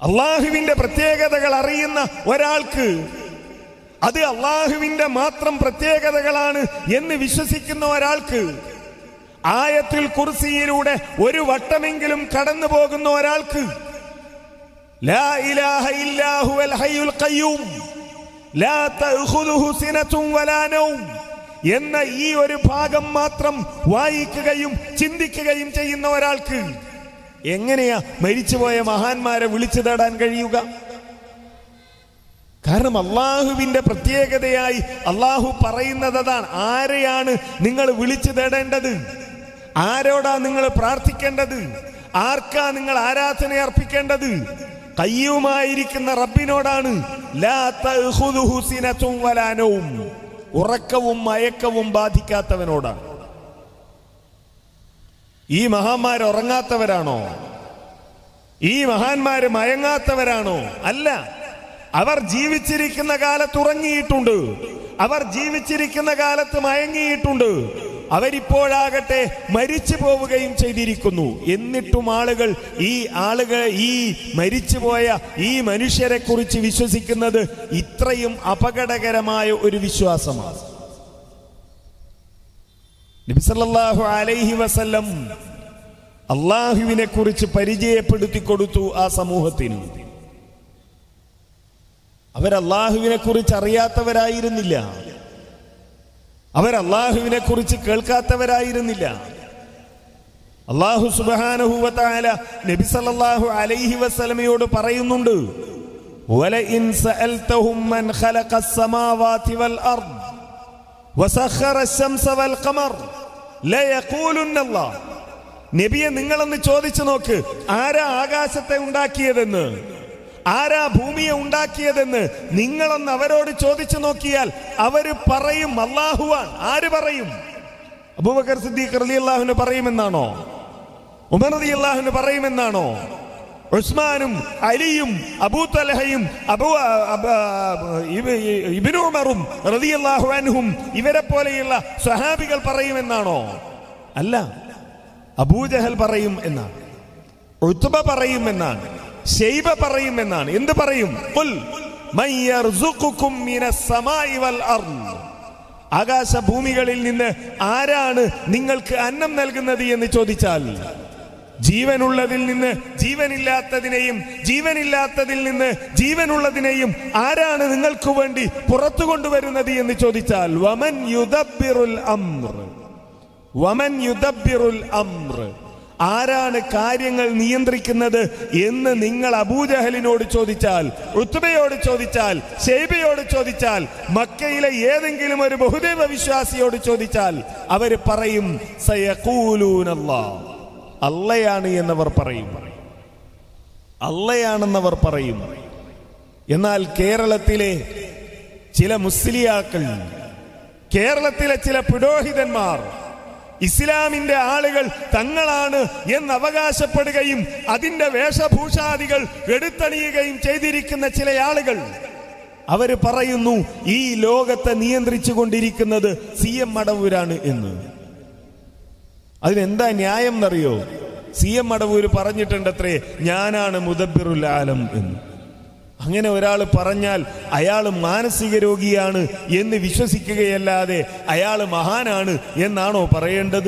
അള്ളാഹുവിന്റെ പ്രത്യേകതകൾ അറിയുന്ന ഒരാൾക്ക് അത് അള്ളാഹുവിന്റെ മാത്രം പ്രത്യേകതകളാണ് എന്ന് വിശ്വസിക്കുന്ന ഒരാൾക്ക് ആയത്തിൽ കുർസിയിലൂടെ ഒരു വട്ടമെങ്കിലും കടന്നു പോകുന്ന ഒരാൾക്ക് ലാ ഇലാഹ ഇല്ലാഹു അൽ ഹയ്യുൽ ഖയ്യൂം ലാ തഅഖുദുഹു സിനത്തും വലാ നൗം എന്ന ഈ ഒരു ഭാഗം മാത്രം വായിക്കുകയും ചിന്തിക്കുകയും ചെയ്യുന്ന ഒരാൾക്ക് എങ്ങനെയാ മരിച്ചുപോയ മഹാന്മാരെ വിളിച്ചു തേടാൻ കഴിയുക കാരണം അള്ളാഹുവിന്റെ പ്രത്യേകതയായി അള്ളാഹു പറയുന്നത് അതാണ് ആരെയാണ് നിങ്ങൾ വിളിച്ചു തേടേണ്ടത് ആരോടാ നിങ്ങൾ പ്രാർത്ഥിക്കേണ്ടത് ആർക്കാ നിങ്ങൾ ആരാധന അർപ്പിക്കേണ്ടത് കയ്യുമായിരിക്കുന്ന റബ്ബിനോടാണ് ലാ തഅഖുദുഹു സിനത്തും വലാ നൗം. ഉറക്കവും മയക്കവും ബാധിക്കാത്തവനോടാണ് ഈ മഹാന്മാർ ഉറങ്ങാത്തവരാണോ ഈ മഹാന്മാര് മയങ്ങാത്തവരാണോ അല്ല അവർ ജീവിച്ചിരിക്കുന്ന കാലത്ത് ഉറങ്ങിയിട്ടുണ്ട് അവർ ജീവിച്ചിരിക്കുന്ന കാലത്ത് മയങ്ങിയിട്ടുണ്ട് അവരിപ്പോഴാകട്ടെ മരിച്ചു പോവുകയും ചെയ്തിരിക്കുന്നു എന്നിട്ടും ആളുകൾ ഈ ആളുകൾ ഈ മരിച്ചുപോയ ഈ മനുഷ്യരെ കുറിച്ച് വിശ്വസിക്കുന്നത് ഇത്രയും അപകടകരമായ ഒരു വിശ്വാസമാണ് നബിസല്ലാഹു അലൈഹി വസല്ലം അള്ളാഹുവിനെ കുറിച്ച് പരിചയപ്പെടുത്തി കൊടുത്തു ആ സമൂഹത്തിന് അവർ അള്ളാഹുവിനെ കുറിച്ച് അറിയാത്തവരായിരുന്നില്ല അവർ അള്ളാഹുവിനെ കുറിച്ച് കേൾക്കാത്തവരായിരുന്നില്ല അള്ളാഹു സുബാനഹുവല നബി സല്ലല്ലാഹു അലൈഹി വസല്ലമയോട് പറയുന്നുണ്ട് وَلَئِنْ سَأَلْتَهُمْ مَنْ خَلَقَ السَّمَاوَاتِ وَالْأَرْضِ وَسَخَّرَ الشَّمْسَ وَالْقَمَرَ لَيَقُولُنَّ اللَّهُ നബിയെ നിങ്ങളൊന്ന് ചോദിച്ചു നോക്ക് ആരാ ആകാശത്തെ ഉണ്ടാക്കിയതെന്ന് ആരാ ഭൂമിയെ ഉണ്ടാക്കിയതെന്ന് നിങ്ങളൊന്ന് അവരോട് ചോദിച്ചു നോക്കിയാൽ അവര് പറയും അള്ളാഹുവാൻ ആര് പറയും അബൂബക്കർ സിദ്ദീഖ് റലി അള്ളാഹുന് പറയുമെന്നാണോ ഉമർ റലി അള്ളാഹുന് പറയുമെന്നാണോ ഉസ്മാനും അലിയും അബൂ തലഹയും അബൂ അബ- ഇബ- ഇബ്നു ഉമറും റളിയല്ലാഹു അൻഹും ഇവരെ പോലെയുള്ള സ്വഹാബികൾ പറയുമെന്നാണോ അല്ല അബൂജഹൽ പറയും എന്നാണ് ഉത്ബ പറയും എന്നാണ് ഷെയ്ബ പറയും എന്നാണ് എന്ത് പറയും ഖുൽ മൻ യർസുഖുക്കും മിനസ് സമാഇ വൽ അർദ് ആകാശ ഭൂമികളിൽ നിന്ന് ആരാണ് നിങ്ങൾക്ക് അന്നം നൽകുന്നത് എന്ന് ചോദിച്ചാൽ ജീവനുള്ളതിൽ നിന്ന് ജീവനില്ലാത്തതിനെയും ജീവനില്ലാത്തതിൽ നിന്ന് ജീവനുള്ളതിനെയും ആരാണ് നിങ്ങൾക്ക് വേണ്ടി പുറത്തു കൊണ്ടുവരുന്നത് എന്ന് ചോദിച്ചാൽ വമൻ യുദബ്ബിറുൽ അംർ വമൻ യുദബ്ബിറുൽ അംർ ആരാണ് കാര്യങ്ങൾ നിയന്ത്രിക്കുന്നത് എന്ന് നിങ്ങൾ അബൂജഹലിനോട് ചോദിച്ചാൽ ഉത്തുബയോട് ചോദിച്ചാൽ ഷെയ്ബയോട് ചോദിച്ചാൽ മക്കയിലെ ഏതെങ്കിലും ഒരു ബഹുദൈവ വിശ്വാസിയോട് ചോദിച്ചാൽ അവര് പറയും സയഖൂലൂനല്ലാ അള്ളയാണ് എന്നവർ പറയും അള്ളയാണെന്നവർ പറയും എന്നാൽ കേരളത്തിലെ ചില മുസ്ലിയാക്കൾ കേരളത്തിലെ ചില പുരോഹിതന്മാർ ഇസ്ലാമിന്റെ ആളുകൾ തങ്ങളാണ് എന്ന് അവകാശപ്പെടുകയും അതിന്റെ വേഷഭൂഷാദികൾ എടുത്തണിയുകയും ചെയ്തിരിക്കുന്ന ചില ആളുകൾ അവര് പറയുന്നു ഈ ലോകത്തെ നിയന്ത്രിച്ചു കൊണ്ടിരിക്കുന്നത് സി എം മടവൂരാണ് എന്ന് അതിനെന്താ ന്യായം എന്നറിയോ സി എം മടവൂര് പറഞ്ഞിട്ടുണ്ടത്രേ ഞാനാണ് മുദബിറുൽ ആലം എന്ന് അങ്ങനെ ഒരാൾ പറഞ്ഞാൽ അയാൾ മാനസിക രോഗിയാണ് എന്ന് വിശ്വസിക്കുകയല്ലാതെ അയാൾ മഹാനാണ് എന്നാണോ പറയേണ്ടത്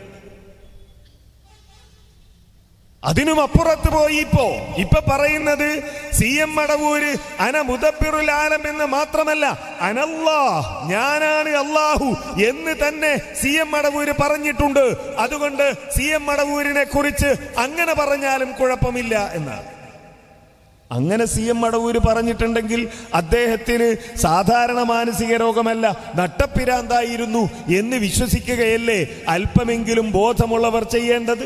അതിനും അപ്പുറത്ത് പോയി ഇപ്പോ ഇപ്പൊ പറയുന്നത് സി എം മടവൂര് അന മുദബിറുൽ ആലം എന്ന് മാത്രമല്ല അനല്ലാ ഞാനാണ് അള്ളാഹു എന്ന് തന്നെ സി എം മടവൂര് പറഞ്ഞിട്ടുണ്ട് അതുകൊണ്ട് സി എം മടവൂരിനെ കുറിച്ച് അങ്ങനെ പറഞ്ഞാലും കുഴപ്പമില്ല എന്നാണ് അങ്ങനെ സി എം മടവൂര് പറഞ്ഞിട്ടുണ്ടെങ്കിൽ അദ്ദേഹത്തിന് സാധാരണ മാനസിക രോഗമല്ല നട്ടപ്പിരാന്തായിരുന്നു എന്ന് വിശ്വസിക്കുകയല്ലേ അല്പമെങ്കിലും ബോധമുള്ളവർ ചെയ്യേണ്ടത്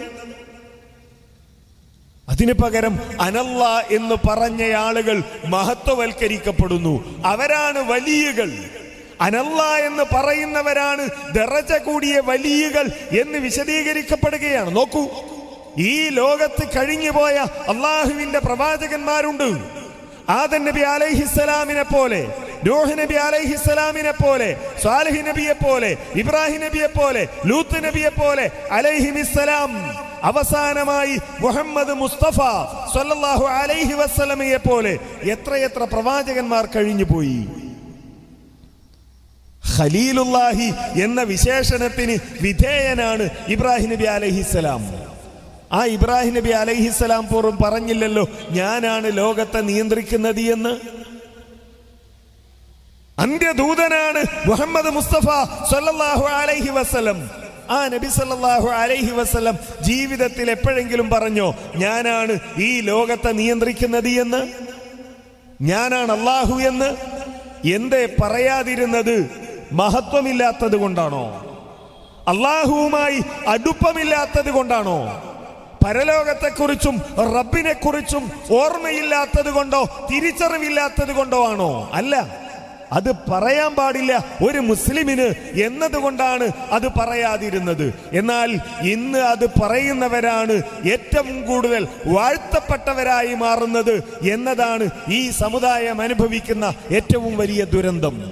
അതിനു പകരം അനല്ല എന്ന് പറഞ്ഞ ആളുകൾ മഹത്വവൽക്കരിക്കപ്പെടുന്നു അവരാണ് വലിയകൾ അനല്ല എന്ന് പറയുന്നവരാണ് ദറജ കൂടിയ വലിയകൾ എന്ന് വിശദീകരിക്കപ്പെടുകയാണ് നോക്കൂ ഈ ലോകത്ത് കഴിഞ്ഞുപോയ അള്ളാഹുവിന്റെ പ്രവാചകന്മാരുണ്ട് ആദൻ നബി അലൈഹിസ്സലാമിനെ പോലെ നോഹ് നബി അലൈഹിസ്സലാമിനെ പോലെ സാലിഹ് നബിയെ പോലെ ഇബ്രാഹിം നബിയെ പോലെ ലൂത്ത് നബിയെ പോലെ അലൈഹിമിസ്സലാം അവസാനമായി മുഹമ്മദ് മുസ്തഫ സല്ലല്ലാഹു അലൈഹി വസല്ലമയെ പോലെ എത്രയെത്ര പ്രവാചകന്മാർ കഴിഞ്ഞുപോയി ഖലീലുല്ലാഹി എന്ന വിശേഷണത്തിന് വിധേയനാണ് ഇബ്രാഹിം നബി അലൈഹിസ്സലാം ആ ഇബ്രാഹിം നബി അലൈഹിസ്സലാം പോറും പറഞ്ഞില്ലല്ലോ ഞാനാണ് ലോകത്തെ നിയന്ത്രിക്കുന്നത് എന്ന് അന്ത്യദൂതനാണ് മുഹമ്മദ് മുസ്തഫ സല്ലല്ലാഹു അലൈഹി വസല്ലം ആ നബി സല്ലല്ലാഹു അലൈഹി വസല്ലം ജീവിതത്തിൽ എപ്പോഴെങ്കിലും പറഞ്ഞോ ഞാനാണ് ഈ ലോകത്തെ നിയന്ത്രിക്കുന്നത് എന്ന് ഞാനാണ് അള്ളാഹു എന്ന് എന്തേ പറയാതിരുന്നത് മഹത്വമില്ലാത്തത് കൊണ്ടാണോ അള്ളാഹുവുമായി അടുപ്പമില്ലാത്തത് കൊണ്ടാണോ പരലോകത്തെക്കുറിച്ചും റബ്ബിനെ കുറിച്ചും ഓർമ്മയില്ലാത്തത് കൊണ്ടോ തിരിച്ചറിവില്ലാത്തത് കൊണ്ടോ ആണോ അല്ല അത് പറയാൻ പാടില്ല ഒരു മുസ്ലിമിന് എന്നതുകൊണ്ടാണ് അത് പറയാതിരുന്നത് എന്നാൽ ഇന്ന് അത് പറയുന്നവരാണ് ഏറ്റവും കൂടുതൽ വാഴ്ത്തപ്പെട്ടവരായി മാറുന്നത് എന്നതാണ് ഈ സമുദായം അനുഭവിക്കുന്ന ഏറ്റവും വലിയ ദുരന്തം